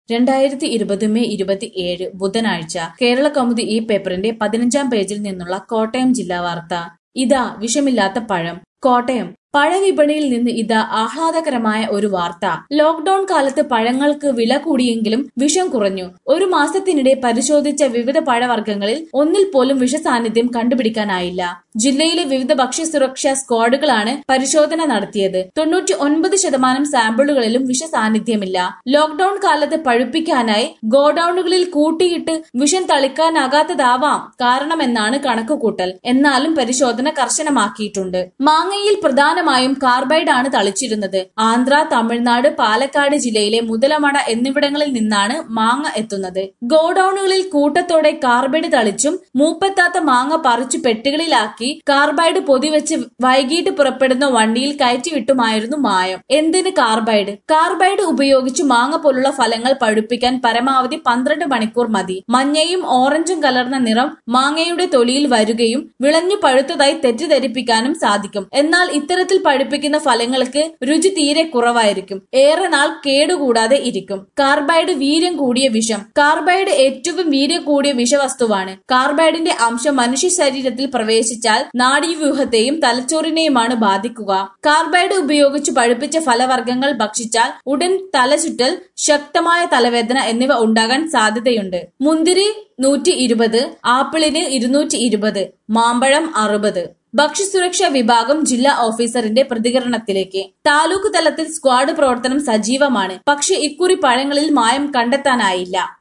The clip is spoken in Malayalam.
രണ്ടായിരത്തി ഇരുപത് മെയ് ഇരുപത്തിയേഴ് ബുധനാഴ്ച കേരള കൗമുദി ഈ പേപ്പറിന്റെ പതിനഞ്ചാം പേജിൽ നിന്നുള്ള കോട്ടയം ജില്ലാ വാർത്ത ഇതാ വിഷമില്ലാത്ത പഴം കോട്ടയം പഴവിപണിയിൽ നിന്ന് ഇതാ ആഹ്ലാദകരമായ ഒരു വാർത്ത ലോക്ഡൌൺ കാലത്ത് പഴങ്ങൾക്ക് വില കൂടിയെങ്കിലും വിഷം കുറഞ്ഞു ഒരു മാസത്തിനിടെ പരിശോധിച്ച വിവിധ പഴവർഗ്ഗങ്ങളിൽ ഒന്നിൽ പോലും വിഷസാന്നിധ്യം കണ്ടുപിടിക്കാനായില്ല ജില്ലയിലെ വിവിധ ഭക്ഷ്യസുരക്ഷാ സ്ക്വാഡുകളാണ് പരിശോധന നടത്തിയത് തൊണ്ണൂറ്റി ഒൻപത് ശതമാനം സാമ്പിളുകളിലും വിഷസാന്നിധ്യമില്ല ലോക്ഡൌൺ കാലത്ത് പഴുപ്പിക്കാനായി ഗോഡൌണുകളിൽ കൂട്ടിയിട്ട് വിഷം തളിക്കാനാകാത്തതാവാം കാരണമെന്നാണ് കണക്കുകൂട്ടൽ എന്നാലും പരിശോധന കർശനമാക്കിയിട്ടുണ്ട് മാങ്ങയിൽ പ്രധാനമായും കാർബൈഡ് ആണ് തളിച്ചിരുന്നത് ആന്ധ്ര തമിഴ്നാട് പാലക്കാട് ജില്ലയിലെ മുതലമട എന്നിവിടങ്ങളിൽ നിന്നാണ് മാങ്ങ എത്തുന്നത് ഗോഡൌണുകളിൽ കൂട്ടത്തോടെ കാർബൈഡ് തളിച്ചും മൂപ്പെത്താത്ത മാങ്ങ പറിച്ചു പെട്ടികളിലാക്കി കാർബൈഡ് പൊതിവെച്ച് വൈകിട്ട് പുറപ്പെടുന്ന വണ്ടിയിൽ കയറ്റിവിട്ടുമായിരുന്നു മായം എന്തിന് കാർബൈഡ് കാർബൈഡ് ഉപയോഗിച്ച് മാങ്ങ പോലുള്ള ഫലങ്ങൾ പഴുപ്പിക്കാൻ പരമാവധി പന്ത്രണ്ട് മണിക്കൂർ മതി മഞ്ഞയും ഓറഞ്ചും കലർന്ന നിറം മാങ്ങയുടെ തൊലിയിൽ വരികയും വിളഞ്ഞു പഴുത്തതായി തെറ്റിദ്ധരിപ്പിക്കാനും സാധിക്കും എന്നാൽ ഇത്തരത്തിൽ പഴുപ്പിക്കുന്ന ഫലങ്ങൾക്ക് രുചി തീരെ കുറവായിരിക്കും ഏറെ നാൾ കേടുകൂടാതെ ഇരിക്കും കാർബൈഡ് വീര്യം കൂടിയ വിഷം കാർബൈഡ് ഏറ്റവും വീര്യം കൂടിയ വിഷവസ്തുവാണ് കാർബൈഡിന്റെ അംശം മനുഷ്യ ശരീരത്തിൽ പ്രവേശിച്ചാൽ നാഡീവ്യൂഹത്തെയും തലച്ചോറിനെയുമാണ് ബാധിക്കുക കാർബൈഡ് ഉപയോഗിച്ച് പഴുപ്പിച്ച ഫലവർഗ്ഗങ്ങൾ ഭക്ഷിച്ചാൽ ഉടൻ തലചുറ്റൽ ശക്തമായ തലവേദന എന്നിവ ഉണ്ടാകാൻ സാധ്യതയുണ്ട് മുന്തിരി നൂറ്റി ഇരുപത് ആപ്പിളിന് ഇരുന്നൂറ്റി ഇരുപത് മാമ്പഴം അറുപത് ഭക്ഷ്യസുരക്ഷാ വിഭാഗം ജില്ലാ ഓഫീസറിന്റെ പ്രതികരണത്തിലേക്ക് താലൂക്ക് തലത്തിൽ സ്ക്വാഡ് പ്രവർത്തനം സജീവമാണ് പക്ഷേ ഇക്കുറി പഴങ്ങളിൽ മായം കണ്ടെത്താനായില്ല